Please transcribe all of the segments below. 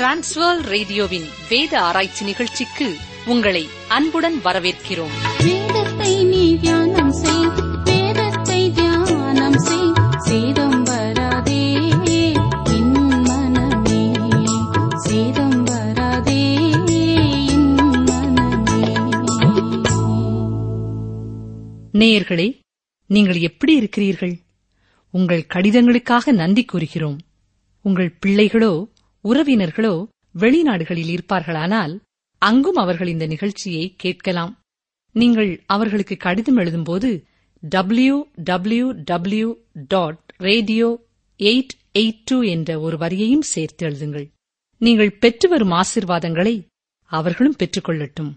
transfer ரேடியோவின் வேத ஆராய்ச்சி நிகழ்ச்சிக்கு உங்களை அன்புடன் வரவேற்கிறோம் வேதத்தை நீ தியானம் செய் வேதத்தை தியானம் செய் சேதம் வராதே என் மனமே சேதம் வராதே என் மனமே நேயர்களே நீங்கள் எப்படி இருக்கிறீர்கள் உங்கள் கடிதங்களுக்காக நன்றி கூறுகிறோம் உங்கள் பிள்ளைகளோ உறவினர்களோ வெளிநாடுகளில் இருப்பார்களானால் அங்கும் அவர்கள் இந்த நிகழ்ச்சியை கேட்கலாம் நீங்கள் அவர்களுக்கு கடிதம் எழுதும்போது W W W dot radio eight eight two என்ற ஒரு வரியையும் சேர்த்து எழுதுங்கள் நீங்கள் பெற்று வரும் ஆசிர்வாதங்களை அவர்களும் பெற்றுக்கொள்ளட்டும்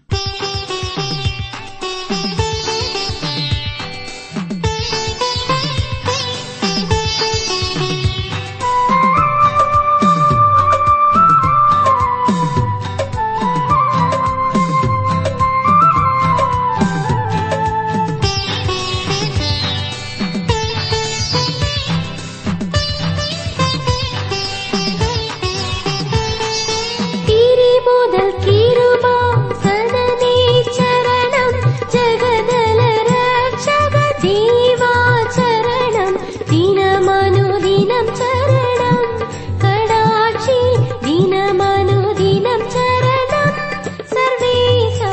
தீரி முதல் கீருபா சனனே சரணம் ஜகதல ரக்ஷக ஜீவா சரணம் தினமனுதினம் சரணம் கடாட்சி தினமனுதினம் சரணம் சர்வேசா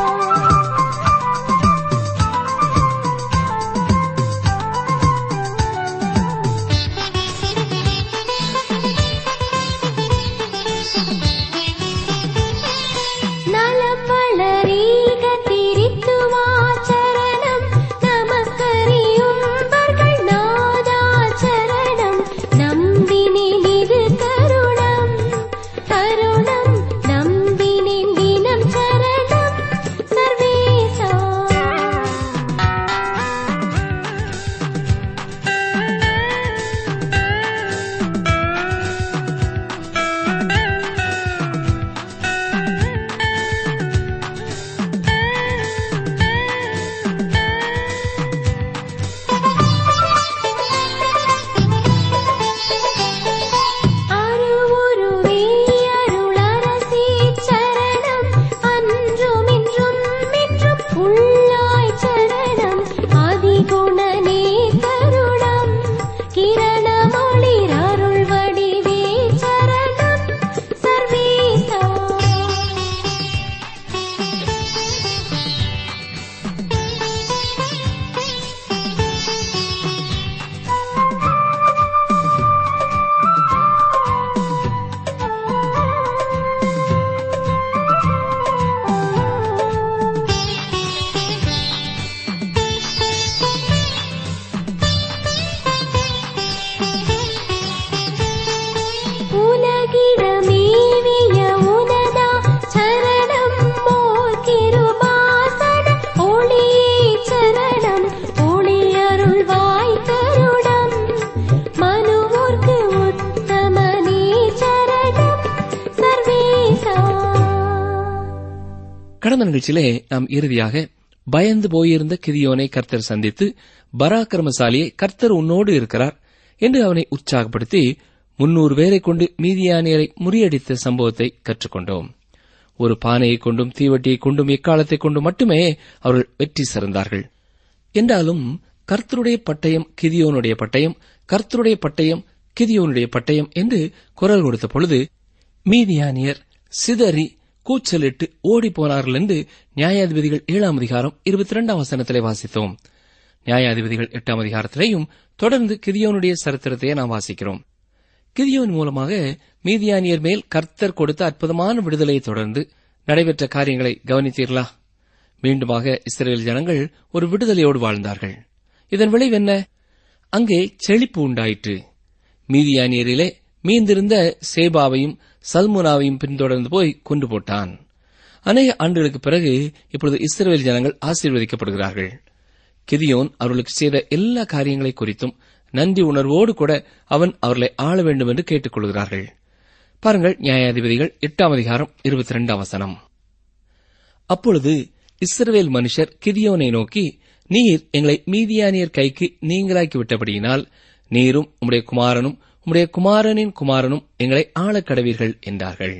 நலம் வளரீக திரித்துவாச்சரணம் நமக்கறியும்பர்கள் நாதாச்சரணம் நம்பினின் இது கருணம் கருணம் நம்பினின் தினம் சரணம் சர்வேசா அருவுருவே அருளரசி சரணம் அன்றும் இன்றும் என்றும் உள்ளாய் சரணம் ஆதிகுணனே கருணம் கிரணமொளிர் அருள் வடிவே சரணம் சர்வேசா உலகிடமேவிய உனதா சரணம் மோர் கிருபாசன ஒளியே சரணம் ஒளி அருள்வாய் கருடம் மனுவோர்க்கு உத்தமனே சரணம் சர்வேசா கடந்த நிகழ்ச்சியிலே நாம் இறுதியாக பயந்து போயிருந்த கிதியோனை கர்த்தர் சந்தித்து பராக்கிரமசாலியை கர்த்தர் உன்னோடு இருக்கிறார் என்று அவனை உற்சாகப்படுத்தி முன்னூறு பேரை கொண்டு மீதியானியரை முறியடித்த சம்பவத்தை கற்றுக்கொண்டோம் ஒரு பானையை கொண்டும் தீவட்டியை கொண்டும் எக்காலத்தை கொண்டும் மட்டுமே அவர்கள் வெற்றி சிறந்தார்கள் என்றாலும் கர்த்தருடைய பட்டயம் கிதியோனுடைய பட்டயம் கர்த்தருடைய பட்டயம் கிதியோனுடைய பட்டயம் என்று குரல் கொடுத்த பொழுது மீதியானியர் சிதறி கூச்சலிட்டு ஓடி போனார்கள் என்று நியாயாதிபதிகள் ஏழாம் அதிகாரம் இருபத்தி இரண்டாம் வசனத்திலே வாசித்தோம் நியாயாதிபதிகள் எட்டாம் அதிகாரத்திலேயும் தொடர்ந்து கிதியோனுடைய சரித்திரத்தையே நாம் வாசிக்கிறோம் கிதியோன் மூலமாக மீதியானியர் மேல் கர்த்தர் கொடுத்த அற்புதமான விடுதலையை தொடர்ந்து நடைபெற்ற காரியங்களை கவனித்தீர்களா மீண்டுமாக இஸ்ரேல் ஜனங்கள் ஒரு விடுதலையோடு வாழ்ந்தார்கள் இதன் விளைவு என்ன அங்கே செழிப்பு உண்டாயிற்று மீதியானியரிலே மீந்திருந்த சேபாவையும் சல்முனாவையும் பின்தொடர்ந்து போய் கொண்டு போட்டான் அநேக ஆண்டுகளுக்கு பிறகு இப்பொழுது இஸ்ரேல் ஜனங்கள் ஆசீர்வதிக்கப்படுகிறார்கள் கிதியோன் அவர்களுக்கு செய்த எல்லா காரியங்களை குறித்தும் நன்றி உணர்வோடு கூட அவன் அவர்களை ஆள வேண்டும் என்று கேட்டுக் கொள்கிறார்கள் பாருங்கள் நியாயாதிபதிகள் எட்டாம் அதிகாரம் இருபத்தி இரண்டாம் வசனம் அப்பொழுது இஸ்ரவேல் மனுஷர் கிதியோனை நோக்கி நீர் எங்களை மீதியானியர் கைக்கு நீங்களாக்கி விட்டபடியினால் நீரும் உம்முடைய குமாரனும் உம்முடைய குமாரனின் குமாரனும் எங்களை ஆளக் கடவீர்கள் என்றார்கள்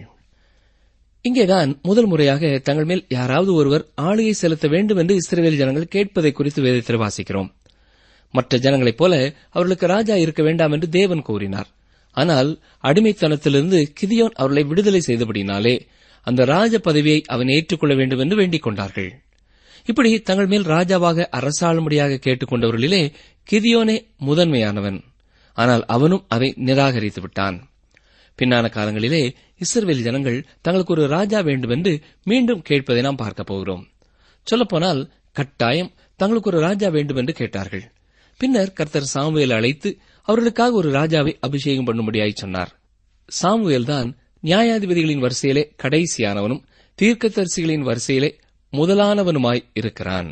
இங்கேதான் முதல் முறையாக தங்கள் மேல் யாராவது ஒருவர் ஆளுகை செலுத்த வேண்டும் என்று இஸ்ரவேல் ஜனங்கள் கேட்பதை குறித்து வேதத்தில் வாசிக்கிறோம் மற்ற ஜனங்களைப் போல அவர்களுக்கு ராஜா இருக்க வேண்டாம் என்று தேவன் கூறினார் ஆனால் அடிமைத்தனத்திலிருந்து கிதியோன் அவர்களை விடுதலை செய்தபடினாலே அந்த ராஜ பதவியை அவன் ஏற்றுக்கொள்ள வேண்டும் என்று வேண்டிக் கொண்டார்கள் இப்படி தங்கள் மேல் ராஜாவாக அரசாளும்படியாக கேட்டுக்கொண்டவர்களிலே கிதியோனே முதன்மையானவன் ஆனால் அவனும் அதை நிராகரித்து விட்டான் பின்னான காலங்களிலே இஸ்ரவேல் ஜனங்கள் தங்களுக்கு ஒரு ராஜா வேண்டும் என்று மீண்டும் கேட்பதை நாம் பார்க்க போகிறோம் சொல்லப்போனால் கட்டாயம் தங்களுக்கு ஒரு ராஜா வேண்டும் என்று கேட்டார்கள் பின்னர் கர்த்தர் சாமுவேல் அழைத்து அவர்களுக்காக ஒரு ராஜாவை அபிஷேகம் பண்ணும்படியாய் சொன்னார் சாமுவேல் தான் நியாயாதிபதிகளின் வரிசையிலே கடைசியானவனும் தீர்க்கதரிசிகளின் வரிசையிலே முதலானவனுமாய் இருக்கிறான்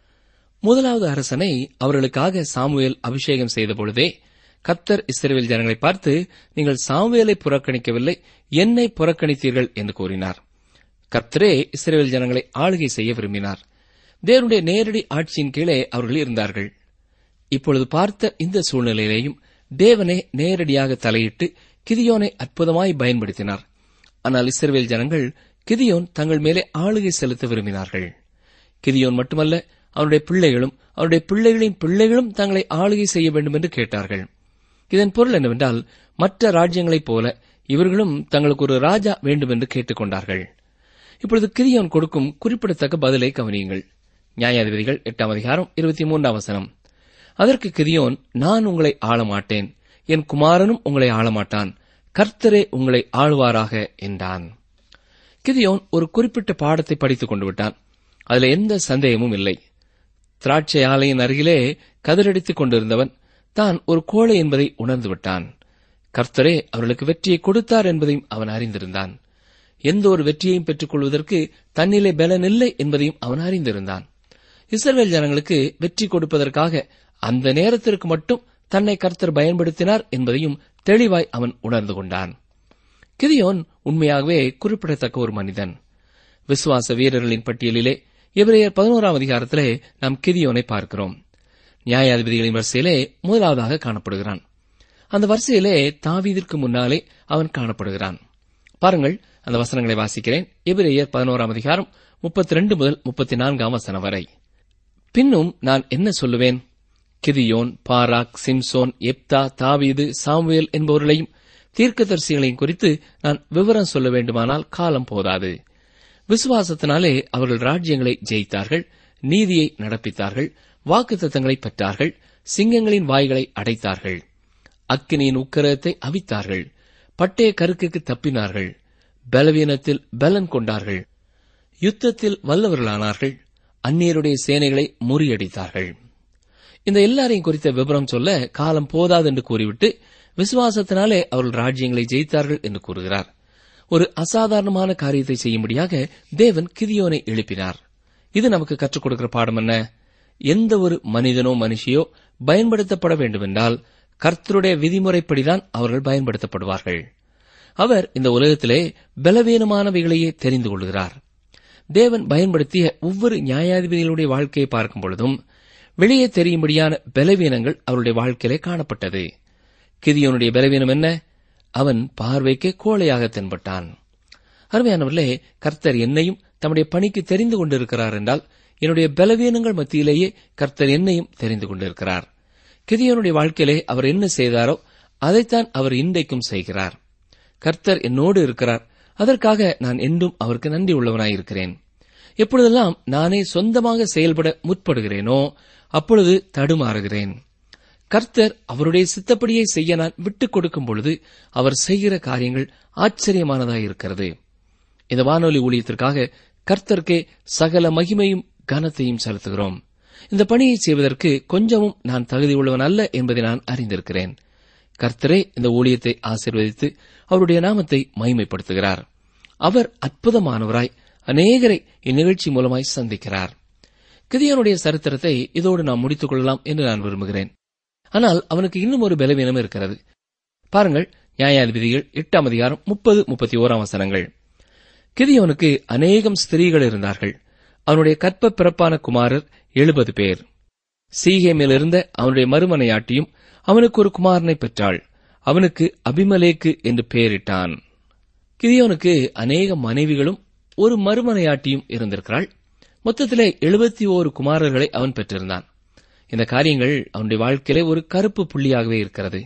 முதலாவது அரசனை அவர்களுக்காக சாமுவேல் அபிஷேகம் செய்த பொழுதே கத்தர் இஸ்ரவேல் ஜனங்களை பார்த்து நீங்கள் சாமுவேலை புறக்கணிக்கவில்லை என்னை புறக்கணித்தீர்கள் என்று கூறினார் கர்த்தரே இஸ்ரவேல் ஜனங்களை ஆளுகை செய்ய விரும்பினார் தேவனுடைய நேரடி ஆட்சியின் கீழே அவர்கள் இருந்தார்கள் இப்பொழுது பார்த்த இந்த சூழ்நிலையிலேயும் தேவனே நேரடியாக தலையிட்டு கிதியோனை அற்புதமாய் பயன்படுத்தினார் ஆனால் இஸ்ரவேல் ஜனங்கள் கிதியோன் தங்கள் மேலே ஆளுகை செலுத்த விரும்பினார்கள் கிதியோன் மட்டுமல்ல அவனுடைய பிள்ளைகளும் அவருடைய பிள்ளைகளின் பிள்ளைகளும் தங்களை ஆளுகை செய்ய வேண்டும் என்று கேட்டார்கள் இதன் பொருள் என்னவென்றால் மற்ற ராஜ்யங்களைப் போல இவர்களும் தங்களுக்கு ஒரு ராஜா வேண்டும் என்று கேட்டுக்கொண்டார்கள் இப்பொழுது கிரியோன் கொடுக்கும் குறிப்பிடத்தக்க பதிலை கவனியுங்கள் நியாயாதிபதிகள் எட்டாம் அதிகாரம் இருபத்தி மூன்றாம் வசனம் அதற்கு கிரியோன் நான் உங்களை ஆள மாட்டேன் என் குமாரனும் உங்களை ஆளமாட்டான் கர்த்தரே உங்களை ஆளுவாராக என்றான் கிதியோன் ஒரு குறிப்பிட்ட பாடத்தை படித்துக் கொண்டு விட்டான் அதில் எந்த சந்தேகமும் இல்லை திராட்சை ஆலையின் அருகிலே கதிரடித்துக் கொண்டிருந்தவன் தான் ஒரு கோழை என்பதை உணர்ந்து விட்டான் கர்த்தரே அவர்களுக்கு வெற்றியை கொடுத்தார் என்பதையும் அவன் அறிந்திருந்தான் எந்த ஒரு வெற்றியையும் பெற்றுக் கொள்வதற்கு தன்னிலே பலன் இல்லை என்பதையும் அவன் அறிந்திருந்தான் இஸ்ரவேல் ஜனங்களுக்கு வெற்றி கொடுப்பதற்காக அந்த நேரத்திற்கு மட்டும் தன்னை கர்த்தர் பயன்படுத்தினார் என்பதையும் தெளிவாய் அவன் உணர்ந்து கொண்டான் கிதியோன் உண்மையாகவே குறிப்பிடத்தக்க ஒரு மனிதன் விசுவாச வீரர்களின் பட்டியலிலே எபிரேயர் பதினோராம் அதிகாரத்திலே நாம் கிதியோனை பார்க்கிறோம் நியாயாதிபதிகளின் வரிசையிலே முதலாவதாக காணப்படுகிறான் அந்த வரிசையிலே தாவீதிற்கு முன்னாலே அவன் காணப்படுகிறான் பாருங்கள் அந்த வசனங்களை வாசிக்கிறேன் எபிரேயர் பதினோராம் அதிகாரம் முப்பத்தி ரெண்டு முதல் முப்பத்தி நான்காம் வசனம் வரை பின்னும் நான் என்ன சொல்லுவேன் கிதியோன் பாராக் சிம்சோன் எப்தா தாவீது சாமுவேல் என்பவர்களையும் தீர்க்கதரிசிகளையும் குறித்து நான் விவரம் சொல்ல வேண்டுமானால் காலம் போதாது விசுவாசத்தினாலே அவர்கள் ராஜ்யங்களை ஜெயித்தார்கள் நீதியை நடப்பித்தார்கள் வாக்குத்தத்தங்களை பெற்றார்கள் சிங்கங்களின் வாய்களை அடைத்தார்கள் அக்கினியின் உக்கரத்தை அவித்தார்கள் பட்டய கருக்குக்கு தப்பினார்கள் பலவீனத்தில் பலன் கொண்டார்கள் யுத்தத்தில் வல்லவர்களானார்கள் அந்நியருடைய சேனைகளை முறியடித்தார்கள் இந்த எல்லாரையும் குறித்த விவரம் சொல்ல காலம் போதாது என்று கூறிவிட்டு விசுவாசத்தினாலே அவர்கள் ராஜ்யங்களை ஜெயித்தார்கள் என்று கூறுகிறார் ஒரு அசாதாரணமான காரியத்தை செய்யும்படியாக தேவன் கிதியோனை எழுப்பினார் இது நமக்கு கற்றுக் கொடுக்கிற பாடம் என்ன எந்த ஒரு மனிதனோ மனுஷியோ பயன்படுத்தப்பட வேண்டுமென்றால் கர்த்தருடைய விதிமுறைப்படிதான் அவர்கள் பயன்படுத்தப்படுவார்கள் அவர் இந்த உலகத்திலே பலவீனமானவைகளையே தெரிந்து கொள்கிறார் தேவன் பயன்படுத்திய ஒவ்வொரு நியாயாதிபதிகளுடைய வாழ்க்கையை பார்க்கும் பொழுதும் வெளியே தெரியும்படியான பலவீனங்கள் அவருடைய வாழ்க்கையிலே காணப்பட்டது கிதியோனுடைய பலவீனம் என்ன அவன் பார்வைக்கு கோழையாக தென்பட்டான் அருமையானவர்களே கர்த்தர் என்னையும் தம்முடைய பணிக்கு தெரிந்து கொண்டிருக்கிறார் என்றால் என்னுடைய பலவீனங்கள் மத்தியிலேயே கர்த்தர் என்னையும் தெரிந்து கொண்டிருக்கிறார் கிதியோனுடைய வாழ்க்கையிலே அவர் என்ன செய்தாரோ அதைத்தான் அவர் இன்றைக்கும் செய்கிறார் கர்த்தர் என்னோடு இருக்கிறார் அதற்காக நான் என்றும் அவருக்கு நன்றி உள்ளவனாயிருக்கிறேன் எப்பொழுதெல்லாம் நானே சொந்தமாக செயல்பட முற்படுகிறேனோ அப்பொழுது தடுமாறுகிறேன் கர்த்தர் அவருடைய சித்தப்படியை செய்ய நான் விட்டுக் கொடுக்கும் பொழுது அவர் செய்கிற காரியங்கள் ஆச்சரியமானதாயிருக்கிறது இந்த வானொலி ஊழியத்திற்காக கர்த்தர்க்கே சகல மகிமையும் கனத்தையும் செலுத்துகிறோம் இந்த பணியை செய்வதற்கு கொஞ்சமும் நான் தகுதி உள்ளவன் அல்ல என்பதை நான் அறிந்திருக்கிறேன் கர்த்தரே இந்த ஊழியத்தை ஆசீர்வதித்து அவருடைய நாமத்தை மகிமைப்படுத்துகிறார் அவர் அற்புதமானவராய் அநேகரை இந்நிகழ்ச்சி மூலமாய் சந்திக்கிறார் கிதியனுடைய சரித்திரத்தை இதோடு நாம் முடித்துக் கொள்ளலாம் என்று நான் விரும்புகிறேன் ஆனால் அவனுக்கு இன்னும் ஒரு பலவீனம் இருக்கிறது பாருங்கள் நியாயாதிபதிகள் எட்டாம் அதிகாரம் முப்பது முப்பத்தி ஓராம் வசனங்கள் கிதியோனுக்கு அநேகம் ஸ்திரீகள் இருந்தார்கள் அவனுடைய கற்ப பிறப்பான குமாரர் எழுபது பேர் சீகேமில் இருந்த அவனுடைய மறுமனையாட்டியும் அவனுக்கு ஒரு குமாரனை பெற்றாள் அவனுக்கு அபிமலேக்கு என்று பெயரிட்டான் கிதியோனுக்கு அநேக மனைவிகளும் ஒரு மறுமனையாட்டியும் இருந்திருக்கிறாள் மொத்தத்திலே எழுபத்தி ஓரு குமாரர்களை அவன் பெற்றிருந்தான் இந்த காரியங்கள் அவனுடைய வாழ்க்கையிலே ஒரு கருப்பு புள்ளியாகவே இருக்கிறது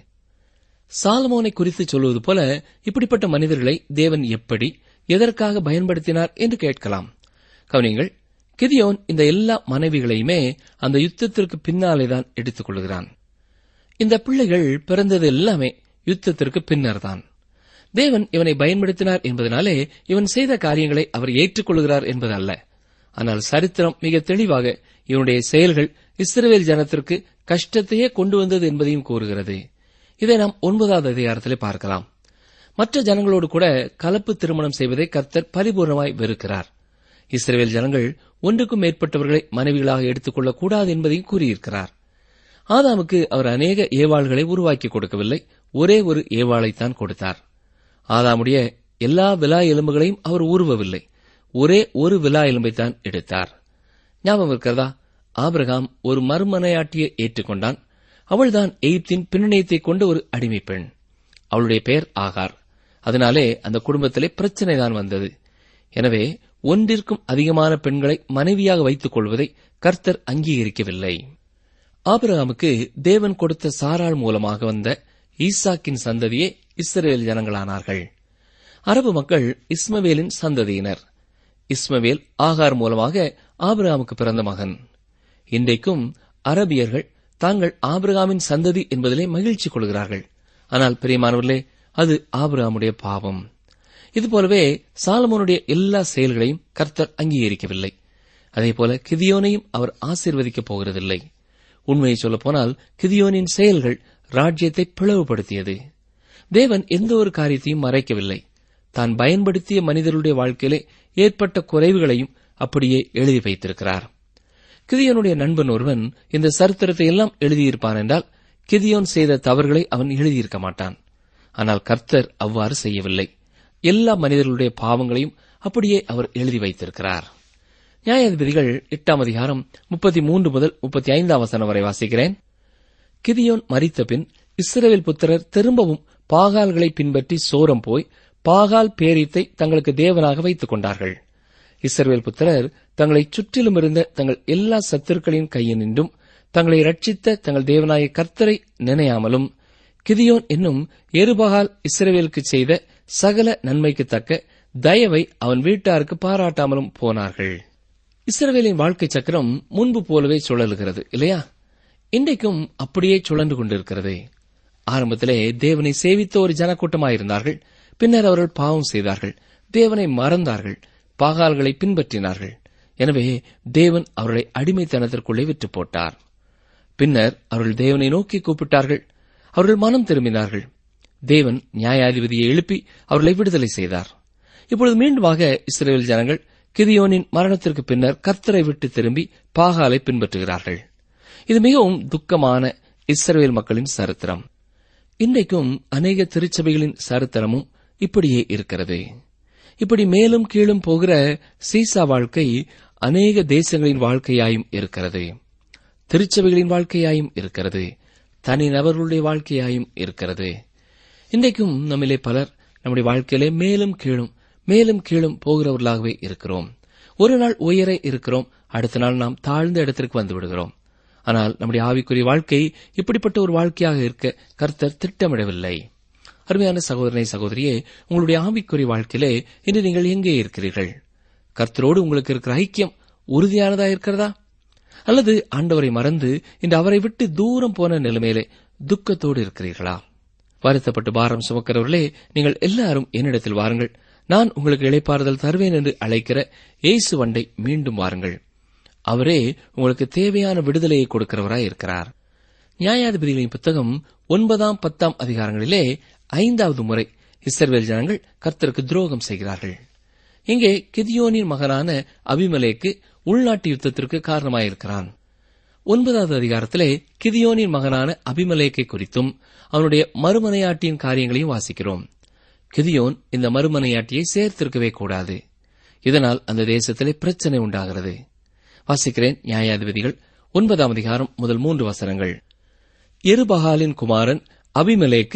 சாலமோனை குறித்து சொல்வது போல இப்படிப்பட்ட மனிதர்களை தேவன் எப்படி எதற்காக பயன்படுத்தினார் என்று கேட்கலாம் கவனிங்கள் கிதியோன் இந்த எல்லா மனைவிகளையுமே அந்த யுத்தத்திற்கு பின்னாலேதான் எடுத்துக் கொள்கிறான் இந்த பிள்ளைகள் பிறந்தது எல்லாமே யுத்தத்திற்கு பின்னர்தான் தேவன் இவனை பயன்படுத்தினார் என்பதனாலே இவன் செய்த காரியங்களை அவர் ஏற்றுக்கொள்கிறார் என்பதல்ல ஆனால் சரித்திரம் மிக தெளிவாக இவனுடைய செயல்கள் இஸ்ரவேல் ஜனத்திற்கு கஷ்டத்தையே கொண்டு வந்தது என்பதையும் கூறுகிறது இதை நாம் ஒன்பதாவது அதிகாரத்திலே பார்க்கலாம் மற்ற ஜனங்களோடு கூட கலப்பு திருமணம் செய்வதை கர்த்தர் பரிபூர்ணமாய் வெறுக்கிறார் இஸ்ரவேல் ஜனங்கள் ஒன்றுக்கும் மேற்பட்டவர்களை மனைவிகளாக எடுத்துக்கொள்ளக் கூடாது என்பதையும் கூறியிருக்கிறார் ஆதாமுக்கு அவர் அநேக ஏவாள்களை உருவாக்கி கொடுக்கவில்லை ஒரே ஒரு ஏவாளைத்தான் கொடுத்தார் ஆதாமுடைய எல்லா விலா எலும்புகளையும் அவர் உருவவில்லை ஒரே ஒரு விலா எலும்பைத்தான் எடுத்தார் ஞாபகம் இருக்கிறதா ஆபிரகாம் ஒரு மறுமனையாட்டியை ஏற்றுக்கொண்டான் அவள்தான் எகிப்தின் பின்னணியத்தை கொண்ட ஒரு அடிமை பெண் அவளுடைய பெயர் ஆகார் அதனாலே அந்த குடும்பத்திலே பிரச்சனை தான் வந்தது எனவே ஒன்றிற்கும் அதிகமான பெண்களை மனைவியாக வைத்துக் கொள்வதை கர்த்தர் அங்கீகரிக்கவில்லை ஆபிரகாமுக்கு தேவன் கொடுத்த சாராள் மூலமாக வந்த ஈசாக்கின் சந்ததியே இஸ்ரேல் ஜனங்களானார்கள் அரபு மக்கள் இஸ்மவேலின் சந்ததியினர் இஸ்மவேல் ஆகார் மூலமாக ஆபிரகாமுக்கு பிறந்த மகன் இன்றைக்கும் அரபியர்கள் தாங்கள் ஆபிரகாமின் சந்ததி என்பதிலே மகிழ்ச்சி கொள்கிறார்கள் ஆனால் பிரியமானவர்களே அது ஆபிரகாமுடைய பாவம் இதுபோலவே சாலமோனுடைய எல்லா செயல்களையும் கர்த்தர் அங்கீகரிக்கவில்லை அதேபோல கிதியோனையும் அவர் ஆசீர்வதிக்கப் போகிறதில்லை உண்மையை சொல்லப்போனால் கிதியோனின் செயல்கள் ராஜ்யத்தை பிளவுபடுத்தியது தேவன் எந்த ஒரு காரியத்தையும் மறைக்கவில்லை தான் பயன்படுத்திய மனிதருடைய வாழ்க்கையிலே ஏற்பட்ட குறைவுகளையும் அப்படியே எழுதி வைத்திருக்கிறார் கிதியோனுடைய நண்பன் ஒருவன் இந்த சரித்திரத்தை எல்லாம் எழுதியிருப்பான் என்றால் கிதியோன் செய்த தவறுகளை அவன் எழுதியிருக்க மாட்டான் ஆனால் கர்த்தர் அவ்வாறு செய்யவில்லை எல்லா மனிதர்களுடைய பாவங்களையும் அப்படியே அவர் எழுதி வைத்திருக்கிறார் நியாயாதிபதிகள் எட்டாம் அதிகாரம் முப்பத்தி மூன்று முதல் முப்பத்தி ஐந்தாம் வசனம் வரை வாசிக்கிறேன் கிதியோன் மரித்த பின் இஸ்ரவேல் புத்திரர் திரும்பவும் பாகால்களை பின்பற்றி சோரம் போய் பாகால் பேரித்தை தங்களுக்கு தேவனாக வைத்துக் கொண்டார்கள் இஸ்ரவேல் புத்திரர் தங்களை சுற்றிலும் இருந்த தங்கள் எல்லா சத்துருக்களின் கையினின்றும் தங்களை ரட்சித்த தங்கள் தேவனாய கர்த்தரை நினையாமலும் கிதியோன் என்னும் எருபகால் இஸ்ரவேலுக்கு செய்த சகல நன்மைக்கு தக்க தயவை அவன் வீட்டாருக்கு பாராட்டாமலும் போனார்கள் இஸ்ரவேலின் வாழ்க்கை சக்கரம் முன்பு போலவே சுழலுகிறது இல்லையா இன்றைக்கும் அப்படியே சுழன்று கொண்டிருக்கிறது ஆரம்பத்திலே தேவனை சேவித்த ஒரு ஜனக்கூட்டமாயிருந்தார்கள் பின்னர் அவர்கள் பாவம் செய்தார்கள் தேவனை மறந்தார்கள் பாகால்களை பின்பற்றினார்கள் எனவே தேவன் அவர்களை அடிமைத்தனத்திற்குள்ளே விட்டு போட்டார் பின்னர் அவர்கள் தேவனை நோக்கி கூப்பிட்டார்கள் அவர்கள் மனம் திரும்பினார்கள் தேவன் நியாயாதிபதியை எழுப்பி அவர்களை விடுதலை செய்தார் இப்பொழுது மீண்டுமாக இஸ்ரேல் ஜனங்கள் கிதியோனின் மரணத்திற்கு பின்னர் கர்த்தரை விட்டு திரும்பி பாகாலை பின்பற்றுகிறார்கள் இது மிகவும் துக்கமான இஸ்ரேல் மக்களின் சரித்திரம் இன்றைக்கும் அநேக திருச்சபைகளின் சரித்திரமும் இப்படியே இருக்கிறது இப்படி மேலும் கீழும் போகிற சீசா வாழ்க்கை அநேக தேசங்களின் வாழ்க்கையாயும் இருக்கிறது திருச்சபைகளின் வாழ்க்கையாயும் இருக்கிறது தனிநபர்களுடைய வாழ்க்கையாயும் இருக்கிறது இன்றைக்கும் நம்மிலே பலர் நம்முடைய வாழ்க்கையிலே மேலும் கீழும் மேலும் கீழும் போகிறவர்களாகவே இருக்கிறோம் ஒரு நாள் உயர இருக்கிறோம் அடுத்த நாள் நாம் தாழ்ந்த இடத்திற்கு வந்து விடுகிறோம் ஆனால் நம்முடைய ஆவிக்குரிய வாழ்க்கை இப்படிப்பட்ட ஒரு வாழ்க்கையாக இருக்க கர்த்தர் திட்டமிடவில்லை அருமையான சகோதரனை சகோதரியே உங்களுடைய ஆவிக்குரிய வாழ்க்கையிலே இன்று நீங்கள் எங்கே இருக்கிறீர்கள் கர்த்தரோடு உங்களுக்கு இருக்கிற ஐக்கியம் உறுதியானதா இருக்கிறதா அல்லது ஆண்டவரை மறந்து இன்று அவரை விட்டு தூரம் போன நிலைமையிலே துக்கத்தோடு இருக்கிறீர்களா வருத்தப்பட்டு பாரம் சுமக்கிறவர்களே நீங்கள் எல்லாரும் என்னிடத்தில் வாருங்கள் நான் உங்களுக்கு இளைப்பாறுதல் தருவேன் என்று அழைக்கிற இயேசு வண்டை மீண்டும் வாருங்கள் அவரே உங்களுக்கு தேவையான விடுதலையை கொடுக்கிறவராய் இருக்கிறார் நியாயாதிபதிகளின் புத்தகம் ஒன்பதாம் பத்தாம் அதிகாரங்களிலே ஐந்தாவது முறை இஸ்ரவேல் ஜனங்கள் கர்த்தருக்கு துரோகம் செய்கிறார்கள் இங்கே கிதியோனின் மகனான அபிமலேக்கு உள்நாட்டு யுத்தத்திற்கு காரணமாயிருக்கிறான் ஒன்பதாவது அதிகாரத்திலே கிதியோனின் மகனான அபிமலேக்கை குறித்தும் அவனுடைய மறுமனையாட்டியின் காரியங்களையும் வாசிக்கிறோம் கிதியோன் இந்த மறுமனையாட்டியை சேர்த்திருக்கவே கூடாது இதனால் அந்த தேசத்திலே பிரச்சனை உண்டாகிறது வாசிக்கிறேன் நியாயாதிபதிகள் ஒன்பதாம் அதிகாரம் முதல் மூன்று வசனங்கள் எருபகாலின் குமாரன் அபிமலேக்கு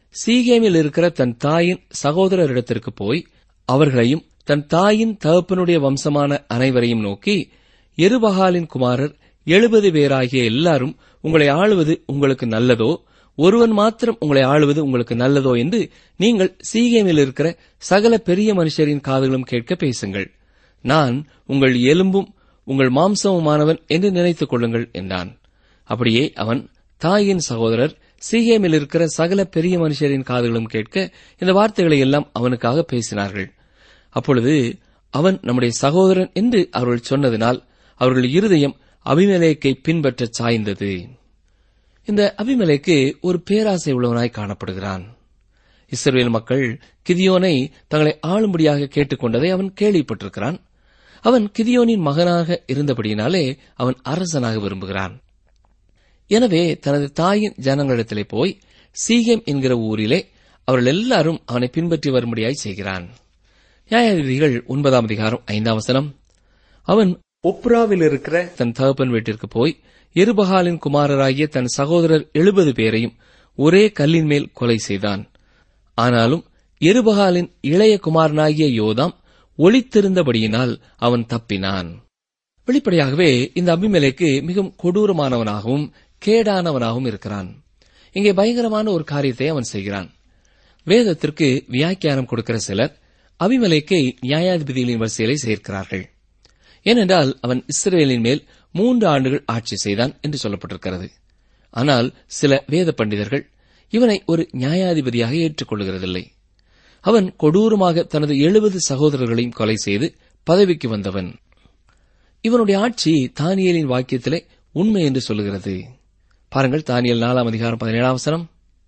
சீகேமில் இருக்கிற தன் தாயின் சகோதரரிடத்திற்கு போய் அவர்களையும் தன் தாயின் தகப்பனுடைய வம்சமான அனைவரையும் நோக்கி எருபகாலின் குமாரர் எழுபது பேராகிய எல்லாரும் உங்களை ஆளுவது உங்களுக்கு நல்லதோ ஒருவன் மாத்திரம் உங்களை ஆளுவது உங்களுக்கு நல்லதோ என்று நீங்கள் சீகேமில் இருக்கிற சகல பெரிய மனுஷரின் காதுகளும் கேட்க பேசுங்கள் நான் உங்கள் எலும்பும் உங்கள் மாம்சமுமானவன் என்று நினைத்துக் கொள்ளுங்கள் என்றான் அப்படியே அவன் தாயின் சகோதரர் சீகேமில் இருக்கிற சகல பெரிய மனுஷரின் காதுகளும் கேட்க இந்த வார்த்தைகளை எல்லாம் அவனுக்காக பேசினார்கள் அப்பொழுது அவன் நம்முடைய சகோதரன் என்று அவர்கள் சொன்னதினால் அவர்கள் இருதயம் அபிமலேக்கை பின்பற்றச் சாய்ந்தது இந்த அபிமலேக்கு ஒரு பேராசை உள்ளவனாய் காணப்படுகிறான் இஸ்ரவேல் மக்கள் கிதியோனை தங்களை ஆளும்படியாக கேட்டுக்கொண்டதை அவன் கேள்விப்பட்டிருக்கிறான் அவன் கிதியோனின் மகனாக இருந்தபடியினாலே அவன் அரசனாக விரும்புகிறான் எனவே தனது தாயின் ஜனங்களிடத்திலே போய் சீகேம் என்கிற ஊரிலே அவர்கள் எல்லாரும் அவனை பின்பற்றி வரும்படியாய் செய்கிறான் நியாயாதிபதிகள் ஒன்பதாம் அதிகாரம் ஐந்தாம் வசனம் அவன் ஒப்ராவில் இருக்கிற தன் தகப்பன் வீட்டிற்கு போய் எருபகாலின் குமாரராகிய தன் சகோதரர் எழுபது பேரையும் ஒரே கல்லின் மேல் கொலை செய்தான் ஆனாலும் எருபகாலின் இளைய குமாரனாகிய யோதாம் ஒளித்திருந்தபடியினால் அவன் தப்பினான் வெளிப்படையாகவே இந்த அபிமேலைக்கு மிகவும் கொடூரமானவனாகவும் கேடானவனாகவும் இருக்கிறான் இங்கே பயங்கரமான ஒரு காரியத்தை அவன் செய்கிறான் வேதத்திற்கு வியாக்கியானம் கொடுக்கிற சிலர் அபிமலேக்கை நியாயாதிபதிகளின் வரிசையிலே சேர்க்கிறார்கள் ஏனென்றால் அவன் இஸ்ரேலின் மேல் மூன்று ஆண்டுகள் ஆட்சி செய்தான் என்று சொல்லப்பட்டிருக்கிறது ஆனால் சில வேத பண்டிதர்கள் இவனை ஒரு நியாயாதிபதியாக ஏற்றுக்கொள்கிறதில்லை அவன் கொடூரமாக தனது எழுபது சகோதரர்களையும் கொலை செய்து பதவிக்கு வந்தவன் இவனுடைய ஆட்சி தானியலின் வாக்கியத்திலே உண்மை என்று சொல்லுகிறது பாருங்கள் தானியல் நாலாம் அதிகாரம் பதினேழாம் வசனம்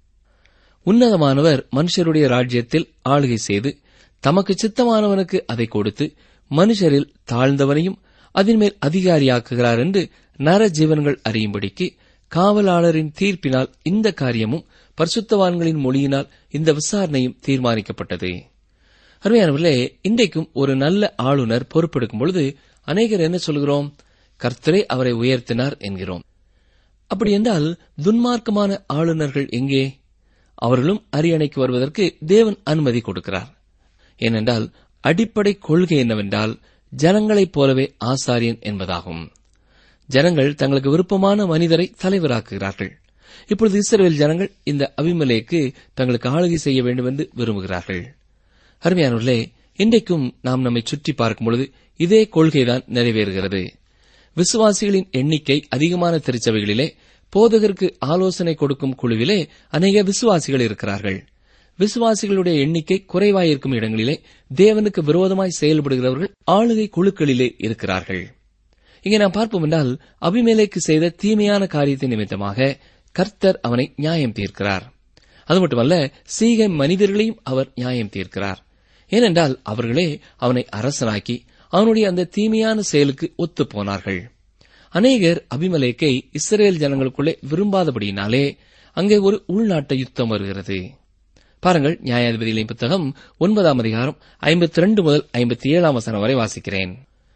உன்னதமானவர் மனுஷருடைய ராஜ்யத்தில் ஆளுகை செய்து தமக்கு சித்தமானவனுக்கு அதை கொடுத்து மனுஷரில் தாழ்ந்தவனையும் அதன்மேல் அதிகாரியாக்குகிறார் என்று நர ஜீவன்கள் அறியும்படிக்கு காவலாளரின் தீர்ப்பினால் இந்த காரியமும் பரிசுத்தவான்களின் மொழியினால் இந்த விசாரணையும் தீர்மானிக்கப்பட்டது அருமையானவர்களே இன்றைக்கும் ஒரு நல்ல ஆளுநர் பொறுப்பெடுக்கும் பொழுது அநேகர் என்ன சொல்கிறோம் கர்த்தரே அவரை உயர்த்தினார் என்கிறோம் அப்படி என்றால் துன்மார்க்கமான ஆளுநர்கள் எங்கே அவர்களும் அரியணைக்கு வருவதற்கு தேவன் அனுமதி கொடுக்கிறார் ஏனென்றால் அடிப்படை கொள்கை என்னவென்றால் ஜனங்களைப் போலவே ஆசாரியன் என்பதாகும் ஜனங்கள் தங்களுக்கு விருப்பமான மனிதரை தலைவராக்குகிறார்கள் இப்பொழுது இஸ்ரேல் ஜனங்கள் இந்த அபிமலேக்கு தங்களுக்கு ஆளுகை செய்ய வேண்டும் என்று விரும்புகிறார்கள் அருமையானவர்களே இன்றைக்கும் நாம் நம்மை சுற்றி பார்க்கும் பொழுது இதே கொள்கைதான் நிறைவேறுகிறது விசுவாசிகளின் எண்ணிக்கை அதிகமான திருச்சபைகளிலே போதகருக்கு ஆலோசனை கொடுக்கும் குழுவிலே அநேக விசுவாசிகள் இருக்கிறார்கள் விசுவாசிகளுடைய எண்ணிக்கை குறைவாயிருக்கும் இடங்களிலே தேவனுக்கு விரோதமாய் செயல்படுகிறவர்கள் ஆளுகை குழுக்களிலே இருக்கிறார்கள் இங்கே நாம் பார்ப்போம் என்றால் அபிமேலைக்கு செய்த தீமையான காரியத்தை நிமித்தமாக கர்த்தர் அவனை நியாயம் தீர்க்கிறார் அது மட்டுமல்ல சீக மனிதர்களையும் அவர் நியாயம் தீர்க்கிறார் ஏனென்றால் அவர்களே அவனை அரசனாக்கி அவனுடைய அந்த தீமையான செயலுக்கு ஒத்துப் போனார்கள் அநேகர் அபிமலேக்கை இஸ்ரேல் ஜனங்களுக்குள்ளே விரும்பாதபடியினாலே அங்கே ஒரு உள்நாட்டு யுத்தம் வருகிறது பாருங்கள் நியாயாதிபதிகளின் புத்தகம் ஒன்பதாம் அதிகாரம் ஐம்பத்தி ரெண்டு முதல் ஐம்பத்தி ஏழாம் வசனம் வரை வாசிக்கிறேன்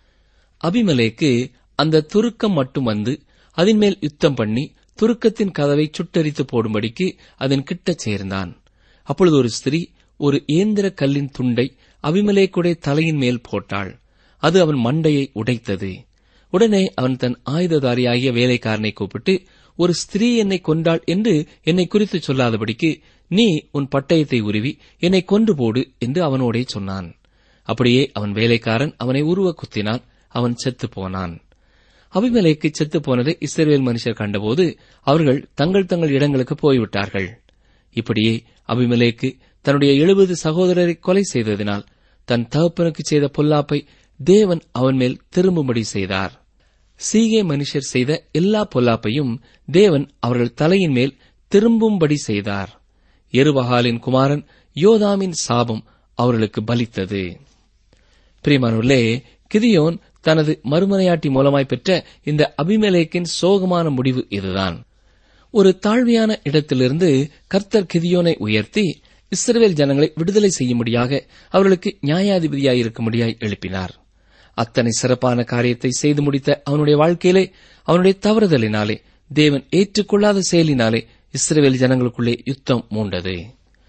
அபிமலேக்கு அந்த துருக்கம் மட்டும் வந்து அதன் மேல் யுத்தம் பண்ணி துருக்கத்தின் கதவை சுட்டரித்து போடும்படிக்கு அதன் கிட்டச் சேர்ந்தான் அப்பொழுது ஒரு ஸ்திரீ ஒரு இயந்திர கல்லின் துண்டை அபிமலேக்குடைய தலையின் மேல் போட்டாள் அது அவன் மண்டையை உடைத்தது உடனே அவன் தன் ஆயுததாரியாகிய வேலைக்காரனை கூப்பிட்டு ஒரு ஸ்திரீ என்னை கொண்டாள் என்று என்னை குறித்து சொல்லாதபடிக்கு நீ உன் பட்டயத்தை உருவி என்னை கொன்று போடு என்று அவனோடே சொன்னான் அப்படியே அவன் வேலைக்காரன் அவனை உருவ குத்தினான் அவன் செத்துப் போனான் அபிமலைக்கு செத்துப் போனதை இஸ்ரேல் மனுஷர் கண்டபோது அவர்கள் தங்கள் தங்கள் இடங்களுக்கு போய்விட்டார்கள் இப்படியே அபிமலேக்கு தன்னுடைய எழுபது சகோதரரை கொலை செய்ததினால் தன் தகப்பனுக்கு செய்த பொல்லாப்பை தேவன் அவன் மேல் திரும்பும்படி செய்தார் சீகே மனுஷர் செய்த எல்லா பொல்லாப்பையும் தேவன் அவர்கள் தலையின் மேல் திரும்பும்படி செய்தார் எருவகாலின் குமாரன் யோதாமின் சாபம் அவர்களுக்கு பலித்தது பிரியமானவர்களே கிதியோன் தனது மறுமனையாட்டி மூலமாய் பெற்ற இந்த அபிமலேக்கின் சோகமான முடிவு இதுதான் ஒரு தாழ்மையான இடத்திலிருந்து கர்த்தர் கிதியோனை உயர்த்தி இஸ்ரவேல் ஜனங்களை விடுதலை செய்யும்படியாக அவர்களுக்கு நியாயாதிபதியாயிருக்கும்படியாய் எழுப்பினார் அத்தனை சிறப்பான காரியத்தை செய்து முடித்த அவனுடைய வாழ்க்கையிலே அவனுடைய தவறுதலினாலே தேவன் ஏற்றுக்கொள்ளாத செயலினாலே இஸ்ரவேல் ஜனங்களுக்குள்ளே யுத்தம் மூண்டது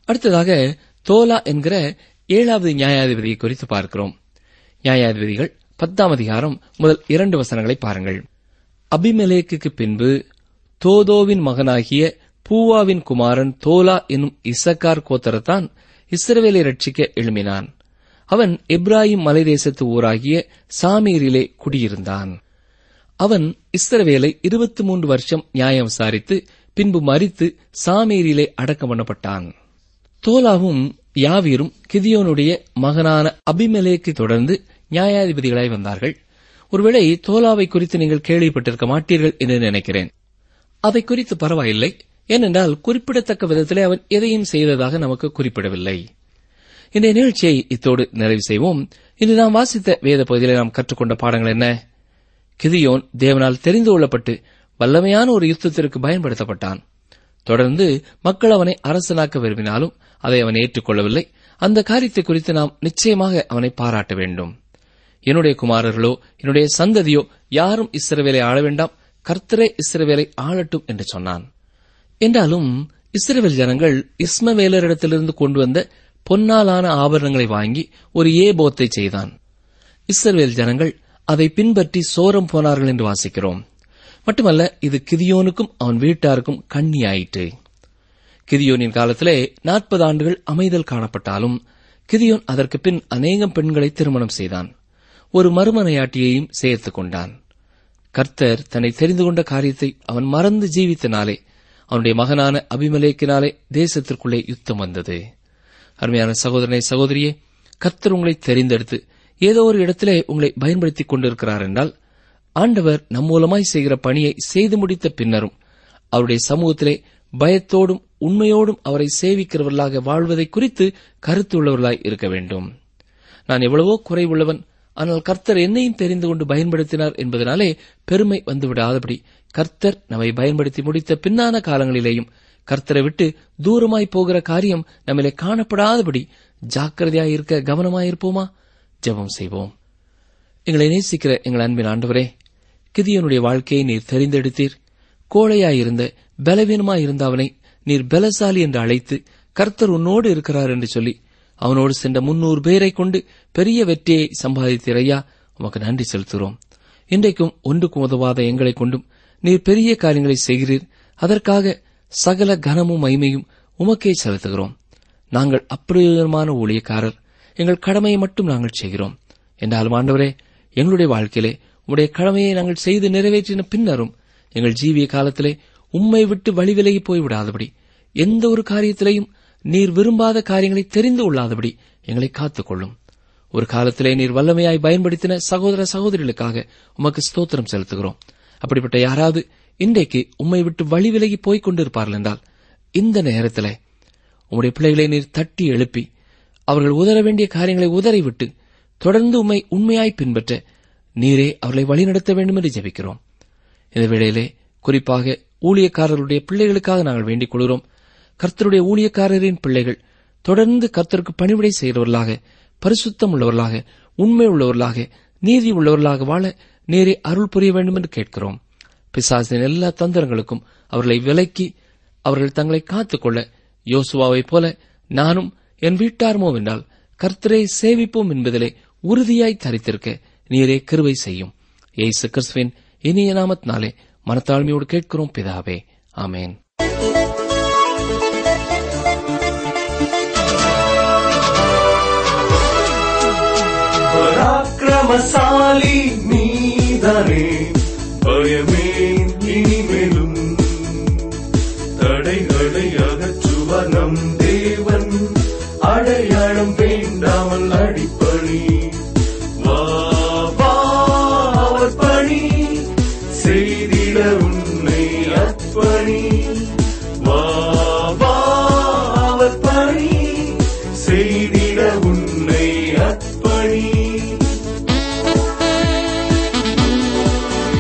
அடுத்ததாக தோலா என்கிற ஏழாவது நியாயாதிபதியை குறித்து பார்க்கிறோம் நியாயாதிபதிகள் பத்தாம் அதிகாரம் முதல் இரண்டு வசனங்களை பாருங்கள் அபிமெலேக்குக்கு பின்பு தோதோவின் மகனாகிய பூவாவின் குமாரன் தோலா என்னும் இசக்கார் கோத்தரத்தான் இஸ்ரவேலை ரட்சிக்க எழும்பினான் அவன் எப்ராஹிம் மலைதேசத்து ஊராகிய சாமீரிலே குடியிருந்தான் அவன் இஸ்ரவேலை இருபத்தி மூன்று வருஷம் நியாயம் விசாரித்து பின்பு மறித்து சாமீரிலே அடக்கம் பண்ணப்பட்டான் தோலாவும் யாவீரும் கிதியோனுடைய மகனான அபிமெலேக்கு தொடர்ந்து நியாயாதிபதிகளாய் வந்தார்கள் ஒருவேளை தோலாவை குறித்து நீங்கள் கேள்விப்பட்டிருக்க மாட்டீர்கள் என்று நினைக்கிறேன் அதை குறித்து பரவாயில்லை ஏனென்றால் குறிப்பிடத்தக்க விதத்திலே அவன் எதையும் செய்ததாக நமக்கு குறிப்பிடவில்லை இந்த நிகழ்ச்சியை இத்தோடு நிறைவு செய்வோம் இன்று நாம் வாசித்த வேத பகுதியிலே நாம் கற்றுக்கொண்ட பாடங்கள் என்ன கிதியோன் தேவனால் தெரிந்து கொள்ளப்பட்டு வல்லமையான ஒரு யுத்தத்திற்கு பயன்படுத்தப்பட்டான் தொடர்ந்து மக்கள் அவனை அரசனாக்க விரும்பினாலும் அதை அவன் ஏற்றுக்கொள்ளவில்லை அந்த காரியத்தை குறித்து நாம் நிச்சயமாக அவனை பாராட்ட வேண்டும் என்னுடைய குமாரர்களோ என்னுடைய சந்ததியோ யாரும் இஸ்ரவேலை ஆள வேண்டாம் கர்த்தரே இஸ்ரவேலை ஆளட்டும் என்று சொன்னான் என்றாலும் இஸ்ரவேல் ஜனங்கள் இஸ்மவேலரிடத்திலிருந்து கொண்டு வந்த பொன்னாலான ஆபரணங்களை வாங்கி ஒரு ஏபோத்தை செய்தான் இஸ்ரவேல் ஜனங்கள் அதை பின்பற்றி சோரம் போனார்கள் என்று வாசிக்கிறோம் மட்டுமல்ல இது கிதியோனுக்கும் அவன் வீட்டாருக்கும் கண்ணியாயிற்று கிதியோனின் காலத்திலே நாற்பது ஆண்டுகள் அமைதல் காணப்பட்டாலும் கிதியோன் அதற்கு பின் அநேகம் பெண்களை திருமணம் செய்தான் ஒரு மறுமனையாட்டியையும் சேர்த்துக் கொண்டான் கர்த்தர் தன்னை தெரிந்து கொண்ட காரியத்தை அவன் மறந்து ஜீவித்தனாலே அவனுடைய மகனான அபிமலேக்கினாலே தேசத்திற்குள்ளே யுத்தம் வந்தது அருமையான சகோதரனை சகோதரியே கர்த்தர் உங்களை தெரிந்தெடுத்து ஏதோ ஒரு இடத்திலே உங்களை பயன்படுத்திக் கொண்டிருக்கிறார் என்றால் ஆண்டவர் நம் மூலமாய் செய்கிற பணியை செய்து முடித்த பின்னரும் அவருடைய சமூகத்திலே பயத்தோடும் உண்மையோடும் அவரை சேவிக்கிறவர்களாக வாழ்வதை குறித்து கருத்துள்ளவர்களாய் இருக்க வேண்டும் நான் எவ்வளவோ குறைவுள்ளவன் ஆனால் கர்த்தர் என்னையும் தெரிந்து கொண்டு பயன்படுத்தினார் என்பதனாலே பெருமை வந்துவிடாதபடி கர்த்தர் நம்மை பயன்படுத்தி முடித்த பின்னான காலங்களிலேயும் கர்த்தரை விட்டு தூரமாய் போகிற காரியம் நம்மிலே காணப்படாதபடி ஜாக்கிரதையாய் இருக்க கவனமாயிருப்போமா ஜெபம் செய்வோம் எங்களை நேசிக்கிற எங்கள் அன்பின் ஆண்டவரே கிதியனுடைய வாழ்க்கையை நீர் தெரிந்தெடுத்தீர் கோழையாயிருந்த பலவீனமாயிருந்த அவனை நீர் பலசாலி என்று அழைத்து கர்த்தர் உன்னோடு இருக்கிறார் என்று சொல்லி அவனோடு சென்ற முன்னூறு பேரை கொண்டு பெரிய வெற்றியை சம்பாதித்தீர் ஐயா உமக்கு நன்றி செலுத்துகிறோம் இன்றைக்கும் ஒன்றுக்கும் உதவாத எங்களை கொண்டும் நீர் பெரிய காரியங்களை செய்கிறீர் அதற்காக சகல கனமும் மைமையும் உமக்கே செலுத்துகிறோம் நாங்கள் அப்பிரயோஜனமான ஊழியக்காரர் எங்கள் கடமையை மட்டும் நாங்கள் செய்கிறோம் என்றாலும் ஆண்டவரே எங்களுடைய வாழ்க்கையிலே உம்முடைய கடமையை நாங்கள் செய்து நிறைவேற்றின பின்னரும் எங்கள் ஜீவிய காலத்திலே உம்மை விட்டு வழி விலகி போய்விடாதபடி எந்த ஒரு காரியத்திலையும் நீர் விரும்பாத காரியங்களை தெரிந்து கொள்ளாதபடி எங்களை காத்துக்கொள்ளும் ஒரு காலத்திலே நீர் வல்லமையாய் பயன்படுத்தின சகோதர சகோதரிகளுக்காக உமக்கு ஸ்தோத்திரம் செலுத்துகிறோம் அப்படிப்பட்ட யாராவது இன்றைக்கு உம்மை விட்டு வழி விலகி போய்க் கொண்டிருப்பார்கள் என்றால் இந்த நேரத்திலே உம்முடைய பிள்ளைகளை நீர் தட்டி எழுப்பி அவர்கள் உதர வேண்டிய காரியங்களை உதறிவிட்டு தொடர்ந்து உம்மை உண்மையாய் பின்பற்ற நீரே அவர்களை வழிநடத்த வேண்டும் என்று ஜெபிக்கிறோம் இந்த வேளையிலே குறிப்பாக ஊழியக்காரர்களுடைய பிள்ளைகளுக்காக நாங்கள் வேண்டிக் கொள்கிறோம் கர்த்தருடைய ஊழியக்காரரின் பிள்ளைகள் தொடர்ந்து கர்த்தருக்கு பணிவிடை செய்கிறவர்களாக பரிசுத்தம் உள்ளவர்களாக உண்மை உள்ளவர்களாக நீதி உள்ளவர்களாக வாழ நேரே அருள் புரிய வேண்டும் என்று கேட்கிறோம் பிசாசின் எல்லா தந்திரங்களுக்கும் அவர்களை விலக்கி அவர்கள் தங்களை காத்துக்கொள்ள யோசுவாவைப் போல நானும் என் வீட்டாருமோ என்றால் கர்த்தரை சேவிப்போம் என்பதிலே உறுதியாய் தரித்திருக்க நீரே கிருவை செய்யும் ஏசு கிறிஸ்துவின் இனிய நாமத்தினாலே மனத்தாழ்மையோடு கேட்கிறோம் பிதாவே ஆமேன் பராக்கிரமசாலி நீதானே பயமே இனிமேலும் தடைகளை அகற்றுவர் நம் தேவன் அடையாளம் வேண்டாமல் அடிப்பணி வா வா அவர் பணி செய்திட உன்னை அர்ப்பணி வா வா அவர் பணி செய்திட உன்னை அர்ப்பணி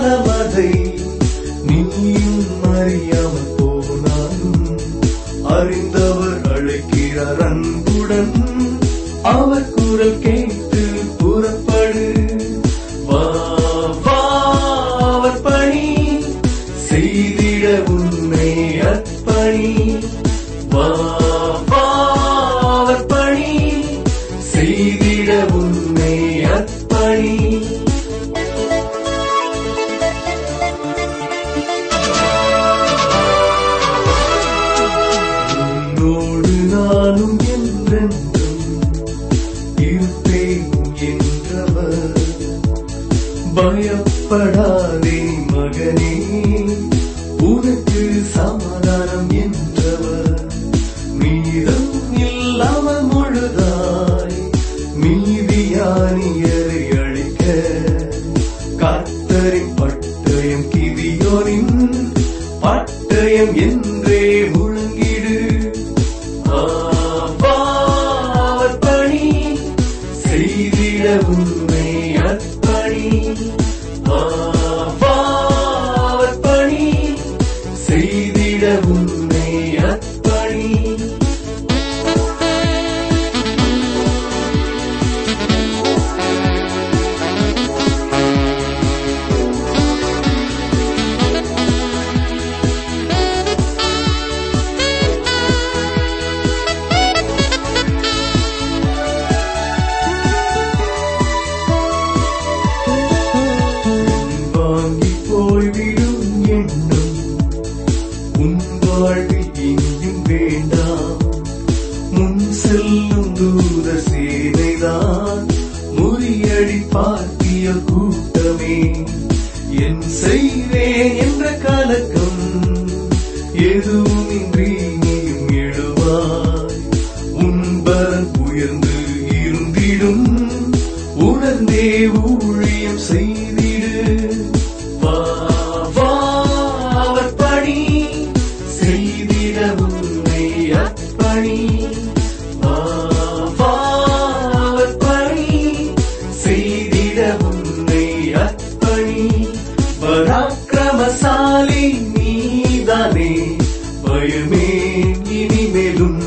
காலம் அதை நீயும் அறியாமல் போனாலும் அறிந்தவர் அழைக்கிறார் அன்புடன் அவர் குரல் கேட்டு புறப்படு வா வா அவர் பணி செய்திட உன்னை அர்ப்பணி வா வா அவர் பணி செய்திட உன்னை அர்ப்பணி உன்னோடு நானும் என்றென்றும் இருப்பேன் என்றவர் பயப்படாதே மகனே உனக்கு சமாதானம் என்றவர் மீதம் இல்லாமல் முழுதாய் மீதியானியரை அழிக்க கர்த்தரின் பட்டயம் கிதியோனின் பட்டயம் என்றே முழங்கிடு ஆவார் பணி செய்திட உன்னை அர்ப்பணி ஆவார் பணி செய்திட உன்னை அர்ப்பணி வாங்கி போய்விடும் எண்ணம் உன் வாழ்வில் இனியும் வேண்டாம் முன் செல்லும் தூர சேனைதான் முறியடி பார்த்திய கூட்டமே என் செய்வேன் என்ற கலக்கம் எதுவும் இன்றி நீயும் எழுவாய் உன் பலன் உயர்ந்து இருந்திடும் உணர்ந்தே ஊழியம் செய்திடு வா வா அவர் பணி செய்திட உன்னை அர்ப்பணி வா வா அவர் பணி செய்திட உன்னை அர்ப்பணி பராக்கிரமசாலி நீதானே பயமே இனிமேலும்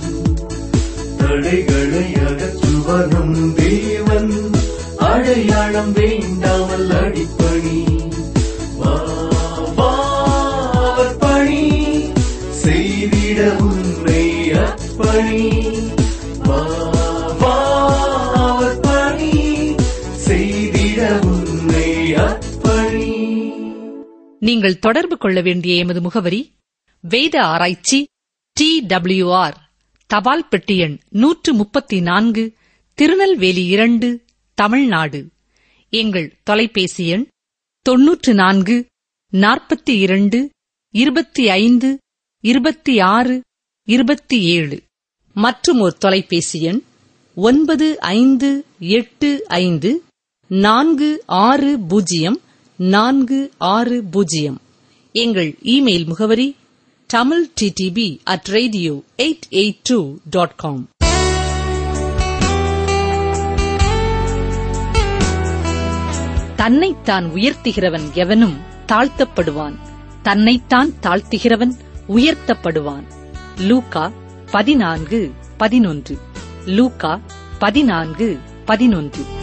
தடைகளை அகற்றுவர் நம் தேவன் அடையாளம் வேண்டாமல் அடிப்பணி வா வா அவர் பணி செய்திட உன்னை அர்ப்பணி வா வா அவர் பணி செய்திட உன்னை அர்ப்பணி நீங்கள் தொடர்பு கொள்ள வேண்டிய எமது முகவரி வேத ஆராய்ச்சி டி ஆர் தபால் பெட்டி எண் நூற்று முப்பத்தி நான்கு திருநெல்வேலி இரண்டு தமிழ்நாடு எங்கள் தொலைபேசி எண் தொன்னூற்று நான்கு நாற்பத்தி இரண்டு இருபத்தி ஐந்து இருபத்தி ஆறு இருபத்தி ஏழு மற்றும் ஒரு தொலைபேசி எண் ஒன்பது ஐந்து எட்டு ஐந்து நான்கு ஆறு பூஜ்ஜியம் நான்கு ஆறு பூஜ்ஜியம் எங்கள் இமெயில் முகவரி Tamil DTP at radio eight eight two dot com தன்னைத்தான் உயர்த்துகிறவன் எவனும் தாழ்த்தப்படுவான் தன்னைத்தான் தாழ்த்துகிறவன் உயர்த்தப்படுவான் லூகா பதினான்கு பதினொன்று லூகா பதினான்கு பதினொன்று